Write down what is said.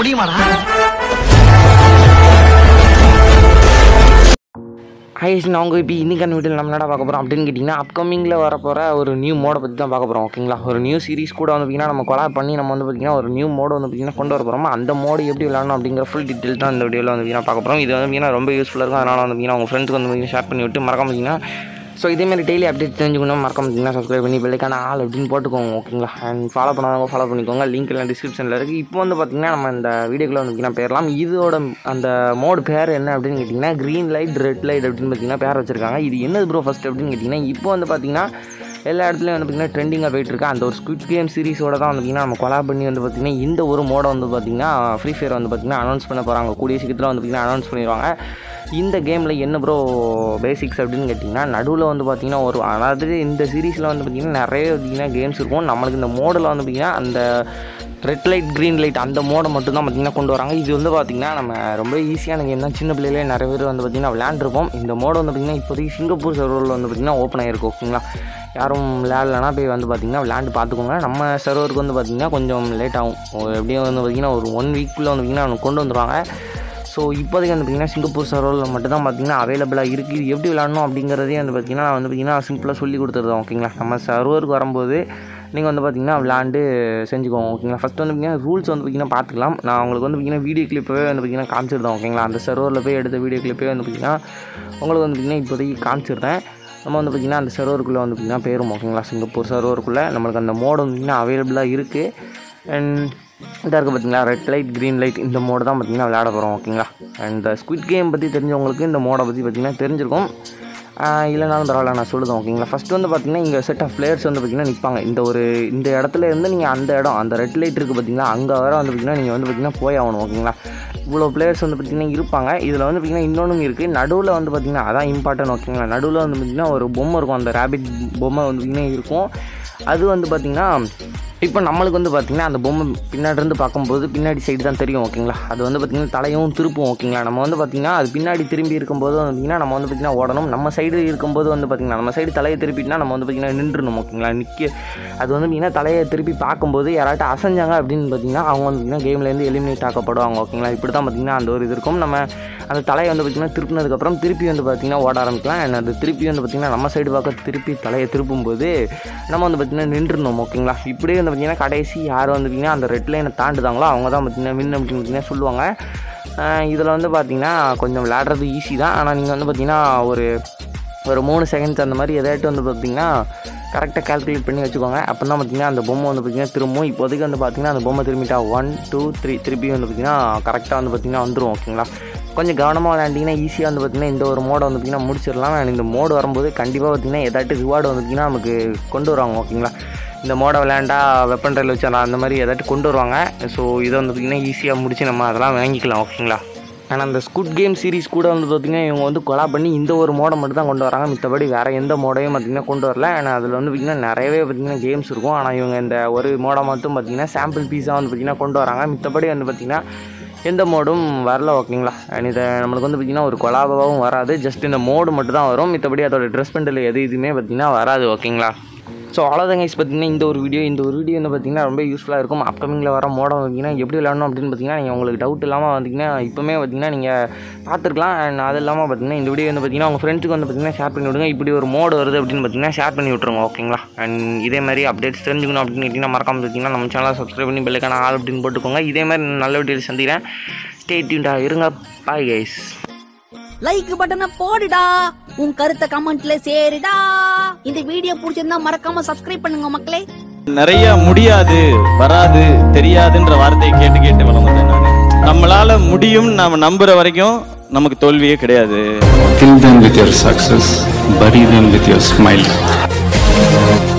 முடியுமாடா highs நான் உங்கள் இப்போ இன்றைக்கான வீடியோ நம்ம என்னடா பார்க்க போகிறோம் அப்படின்னு கேட்டிங்கன்னா அப்கமிங்கில் வரப்போகிற ஒரு நியூ மோடை பற்றி தான் பார்க்க போகிறோம் ஓகேங்களா ஒரு நியூ சீரிஸ் கூட வந்து பார்த்திங்கன்னா நம்ம கொலா பண்ணி நம்ம வந்து பார்த்திங்கன்னா ஒரு நியூ மோடு வந்து பார்த்திங்கன்னா கொண்டு வர போகிறோம் அந்த மோடு எப்படி விளாடணும் அப்படிங்கிற ஃபுல் டீட்டெயில் தான் இந்த வீடியோவில் வந்து பார்த்திங்கன்னா பார்க்க போகிறோம் இது வந்து பார்த்திங்கன்னா ரொம்ப யூஸ்ஃபுல்லாக இருக்கும் அதனால் வந்து பார்த்திங்கன்னா உங்கள் ஃப்ரெண்ட்ஸ்க்கு வந்து பார்த்திங்கன்னா ஷேர் பண்ணி விட்டு மறக்காம பார்த்திங்கன்னா ஸோ இதேமாதிரி டெய்லி அப்டேட் தெரிஞ்சுக்கணும் மறக்காம பார்த்தீங்கன்னா சப்ஸ்கிரைப் பண்ணி பெல்லைக்கான ஆள் அப்படின்னு போட்டுக்கோங்க ஓகேங்களா அண்ட் ஃபாலோ பண்ணாதவங்க ஃபாலோ பண்ணிக்கோங்க லிங்க் எல்லாம் டிஸ்கிரிப்ஷனில் இருக்குது இப்போ வந்து பார்த்திங்கன்னா நம்ம இந்த வீடியோக்குள்ள வந்து பார்த்திங்கன்னா பேரலாம் இதோட அந்த மோடு பேர் என்ன அப்படின்னு கேட்டிங்கன்னா க்ரீன் லைட் ரெட் லைட் அப்படின்னு பார்த்தீங்கன்னா பேர் வச்சிருக்காங்க இது என்னது ப்ரோ ஃபஸ்ட் அப்படின்னு கேட்டிங்கன்னா இப்போ வந்து பார்த்திங்கன்னா எல்லா இடத்துலையும் வந்து பார்த்திங்கன்னா ட்ரெண்டிங்காக போயிட்டு இருக்கு அந்த ஒரு ஸ்குவிட் கேம் சீரிஸோட தான் வந்து பார்த்திங்கன்னா நம்ம கொலா பண்ணி வந்து பார்த்திங்கன்னா இந்த ஒரு மோடை வந்து பார்த்திங்கன்னா ஃப்ரீ ஃபயர் வந்து பார்த்திங்கன்னா அனௌன்ஸ் பண்ண போகிறாங்க கூடிய சீக்கிரத்தில் வந்து பார்த்திங்கன்னா அனௌன்ஸ் பண்ணிடுவாங்க இந்த கேமில் என்ன ப்ரோ பேசிக்ஸ் அப்படின்னு கேட்டிங்கன்னா நடுவில் வந்து பார்த்திங்கன்னா ஒரு அதாவது இந்த சீரீஸில் வந்து பார்த்திங்கன்னா நிறைய பார்த்திங்கன்னா கேம்ஸ் இருக்கும் நம்மளுக்கு இந்த மோடில் வந்து பார்த்திங்கன்னா அந்த ரெட் லைட் க்ரீன் லைட் அந்த மோடை மட்டும் தான் பார்த்திங்கன்னா கொண்டு வராங்க இது வந்து பார்த்திங்கன்னா நம்ம ரொம்ப ஈஸியான கேம் தான் சின்ன பிள்ளையிலே நிறைய பேர் வந்து பார்த்திங்கன்னா விளையாண்டுருப்போம் இந்த மோடு வந்து பார்த்திங்கன்னா இப்போதைக்கு சிங்கப்பூர் சர்வரில் வந்து பார்த்திங்கன்னா ஓப்பன் ஆகிருக்கு ஓகேங்களா யாரும் விளையாடலனா போய் வந்து பார்த்திங்கன்னா விளையாண்டு பார்த்துக்கோங்க நம்ம சர்வருக்கு வந்து பார்த்திங்கன்னா கொஞ்சம் லேட் ஆகும் ஒரு எப்படியும் வந்து பார்த்திங்கன்னா ஒரு ஒன் வீக்குள்ளே வந்து பார்த்திங்கன்னா கொண்டு வந்துடுவாங்க ஸோ இப்போதைக்கு வந்து பார்த்திங்கன்னா சிங்கப்பூர் சர்வரில் மட்டும் தான் பார்த்திங்கன்னா அவைலபிளாக இருக்குது இது எப்படி விளாடணும் அப்படிங்கிறதே வந்து பார்த்திங்கன்னா நான் வந்து பார்த்திங்கன்னா சிம்பிளாக சொல்லி கொடுத்துருந்தோம் ஓகேங்களா நம்ம சர்வருக்கு வரும்போது நீங்கள் வந்து பார்த்திங்கன்னா விளாண்டு செஞ்சுக்கோங்க ஓகேங்களா ஃபஸ்ட் வந்து பார்த்திங்கன்னா ரூல்ஸ் வந்து பார்த்திங்கன்னா பார்த்துக்கலாம் நான் உங்களுக்கு வந்து பார்த்திங்கன்னா வீடியோ கிளிப்பவே வந்து பார்த்திங்கன்னா காமிச்சிருந்தேன் ஓகேங்களா அந்த சர்வரில் போய் எடுத்த வீடியோ கிளிப்பே வந்து பார்த்திங்கன்னா உங்களுக்கு வந்து பார்த்திங்கன்னா இப்போதைக்கு காமிச்சிருந்தேன் நம்ம வந்து பார்த்திங்கன்னா அந்த சர்வருக்குள்ளே வந்து பார்த்திங்கன்னா பேரும் ஓகேங்களா சிங்கப்பூர் சர்வருக்குள்ளே நம்மளுக்கு அந்த மோடு வந்து பார்த்திங்கன்னா அவைலபிளாக இருக்குது அண்ட் இதாக இருக்குது பார்த்தீங்களா ரெட் லைட் க்ரீன் லைட் இந்த மோடு தான் பார்த்தீங்கன்னா விளையாட போகிறோம் ஓகேங்களா அண்ட் இந்த ஸ்குவிட் கேம் பற்றி தெரிஞ்சவங்களுக்கு இந்த மோடை பற்றி பார்த்தீங்கன்னா தெரிஞ்சிருக்கும் ஆஹ் இல்லைனாலும் பரவாயில்ல நான் சொல்லுதேன் ஓகேங்களா ஃபஸ்ட்டு வந்து பார்த்தீங்கன்னா இங்கே செட் ஆஃப் பிளேயர்ஸ் வந்து பார்த்தீங்கன்னா நிற்பாங்க இந்த ஒரு இந்த இடத்துல இருந்து நீங்கள் அந்த இடம் அந்த ரெட் லைட் இருக்குது பார்த்தீங்களா அங்கே வர வந்து பார்த்தீங்கன்னா நீங்கள் வந்து பார்த்தீங்கன்னா போய் ஆகணும் ஓகேங்களா இவ்வளோ பிளேயர்ஸ் வந்து பார்த்தீங்கன்னா இருப்பாங்க இதில் வந்து பார்த்தீங்கன்னா இன்னொன்றும் இருக்குது நடுவில் வந்து பார்த்தீங்கன்னா அதான் இம்பார்ட்டன்ட் ஓகேங்களா நடுவில் வந்து பார்த்தீங்கன்னா ஒரு பொம்மை இருக்கும் அந்த ரேபிட் பொம்மை வந்து பார்த்தீங்கன்னா இருக்கும் அது வந்து பார்த்திங்கன்னா இப்போ நம்மளுக்கு வந்து பார்த்திங்கன்னா அந்த பொம்மை பின்னாடி இருந்து பார்க்கும்போது பின்னாடி சைடு தான் தெரியும் ஓகேங்களா அது வந்து பார்த்திங்கன்னா தலையும் திருப்பும் ஓகேங்களா நம்ம வந்து பார்த்திங்கன்னா அது பின்னாடி திரும்பி இருக்கும்போது வந்து பார்த்திங்கன்னா நம்ம வந்து பார்த்திங்கன்னா ஓடணும் நம்ம சைடு இருக்கும்போது வந்து பார்த்திங்கன்னா நம்ம சைடு தலையை திருப்பிட்டுனா நம்ம வந்து பார்த்திங்கன்னா நின்றுணும் ஓகேங்களா நிற்க அது வந்து பார்த்திங்கன்னா தலையை திருப்பி பார்க்கும்போது யாராட்டும் அசைஞ்சாங்க அப்படின்னு பார்த்திங்கன்னா அவங்க வந்து பார்த்திங்கன்னா கேம்லேருந்து எலிமினேட் ஆக்கப்படுவாங்க ஓகேங்களா இப்படி தான் பார்த்திங்கன்னா அந்த ஒரு இது இருக்கும் நம்ம அந்த தலையை வந்து பார்த்திங்கன்னா திருப்பினதுக்கப்புறம் திருப்பி வந்து பார்த்திங்கன்னா ஓட ஆரம்பிக்கலாம் and அது திருப்பி வந்து பார்த்திங்கன்னா நம்ம சைடு பார்க்க திருப்பி தலையை திருப்பும்போது நம்ம வந்து பார்த்திங்கன்னா நின்றுணும் ஓகேங்களா இப்படியே வந்து பார்த்திங்கன்னா கடைசி யார் வந்து பார்த்திங்கன்னா அந்த ரெட் லைனை தாண்டுதாங்களோ அவங்க தான் பார்த்திங்கன்னா வின் அப்படின்னு பார்த்திங்கன்னா சொல்லுவாங்க இதில் வந்து பார்த்திங்கன்னா கொஞ்சம் விளையாடுறது ஈஸி தான் ஆனால் நீங்கள் வந்து பார்த்திங்கன்னா ஒரு ஒரு மூணு செகண்ட்ஸ் அந்த மாதிரி எதாட்டும் வந்து பார்த்திங்கன்னா கரெக்டாக கால்குலேட் பண்ணி வச்சுக்கோங்க அப்போ தான் பார்த்திங்கன்னா அந்த பொம்மை வந்து பார்த்திங்கன்னா திரும்பும் இப்போதைக்கு வந்து பார்த்திங்கன்னா அந்த பொம்மை திரும்பிட்டா ஒன் டூ த்ரீ திருப்பி வந்து பார்த்திங்கன்னா கரெக்டாக வந்து பார்த்திங்கன்னா வந்துடும் ஓகேங்களா கொஞ்சம் கவனமாக விளையாண்டிங்கன்னா ஈஸியாக வந்து பார்த்திங்கன்னா இந்த ஒரு மோடை வந்து பார்த்திங்கன்னா முடிச்சிடலாம் and இந்த மோடு வரும்போது கண்டிப்பாக பார்த்திங்கன்னா ஏதாட்டும் ரிவார்டு வந்து பார்த்திங்கன்னா நமக்கு கொண்டு வருவாங்க ஓகேங்களா இந்த மோடை விளையாண்டா வெப்பன் ட்ரைல் வச்சிடலாம் அந்த மாதிரி ஏதாட்டும் கொண்டு வருவாங்க ஸோ இதை வந்து பார்த்திங்கன்னா ஈஸியாக முடிச்சு நம்ம அதெல்லாம் வாங்கிக்கலாம் ஓகேங்களா ஆனால் அந்த ஸ்குட் கேம் சீரிஸ் கூட வந்து பார்த்திங்கன்னா இவங்க வந்து கொலா பண்ணி இந்த ஒரு மோடை மட்டும் தான் கொண்டு வராங்க மித்தபடி வேறு எந்த மோடையும் பார்த்திங்கன்னா கொண்டு வரல ஆனால் அதில் வந்து பார்த்திங்கன்னா நிறையவே பார்த்திங்கன்னா கேம்ஸ் இருக்கும் ஆனால் இவங்க இந்த ஒரு மோடை மட்டும் பார்த்திங்கன்னா சாம்பிள் பீஸாக வந்து பார்த்திங்கன்னா கொண்டு வராங்க மித்தபடி வந்து பார்த்திங்கன்னா எந்த மோடும் வரல ஓகேங்களா அண்ட் இதை நம்மளுக்கு வந்து பார்த்திங்கன்னா ஒரு கொலாபாவும் வராது ஜஸ்ட் இந்த மோடு மட்டும் தான் வரும் மித்தபடி அதோட ட்ரெஸ் பண்டில் எது இதுவுமே பார்த்திங்கன்னா வராது ஓகேங்களா ஸோ அவ்வளோதான் கைஸ் பார்த்தீங்கன்னா இந்த ஒரு வீடியோ இந்த ஒரு வீடியோ வந்து பார்த்தீங்கன்னா ரொம்ப யூஸ்ஃபுல்லாக இருக்கும் அப்கமிங்கில் வர மோடம் பார்த்தீங்கன்னா எப்படி விளாடணும் அப்படின்னு பார்த்தீங்கன்னா நீங்கள் உங்களுக்கு டவுட் இல்லாமல் பார்த்தீங்கன்னா இப்போமே பார்த்தீங்கன்னா நீங்கள் பார்த்துருக்கலாம் அண்ட் அது இல்லாமல் பார்த்தீங்கன்னா இந்த வீடியோ வந்து பார்த்தீங்கன்னா உங்கள் ஃப்ரெண்ட்ஸுக்கு வந்து பார்த்தீங்கன்னா ஷேர் பண்ணி விடுங்க இப்படி ஒரு மோடு வருது அப்படின்னு பார்த்தீங்கன்னா ஷேர் பண்ணி விட்ருங்க ஓகேங்களா அண்ட் இதே மாதிரி அப்டேட்ஸ் தெரிஞ்சுக்கணும் அப்படின்னு கேட்டிங்கன்னா மறக்காம பார்த்தீங்கன்னா நம்ம சேனலை சப்ஸ்கிரைப் பண்ணி பெல்லுக்கான ஆள் அப்படின்னு போட்டுக்கோங்க இதே மாதிரி நல்ல வீடியோ சந்திக்கிறேன் ஸ்டே டியூண்டாக இருங்க பாய் கைஸ் லைக் பட்டனை போடுடா உன் கருத்தை கமெண்ட்ல சேருடா இந்த வீடியோ பிடிச்சிருந்தா மறக்காம சப்ஸ்கிரைப் பண்ணுங்க மக்களே நிறைய முடியாது வராது தெரியாதுன்ற வார்த்தையை கேட்டு கேட்டு வளர்ந்தேன் நான் நம்மளால முடியும் நாம நம்புற வரைக்கும் நமக்கு தோல்வியே கிடையாது Kill them with your success, bury them with your smile.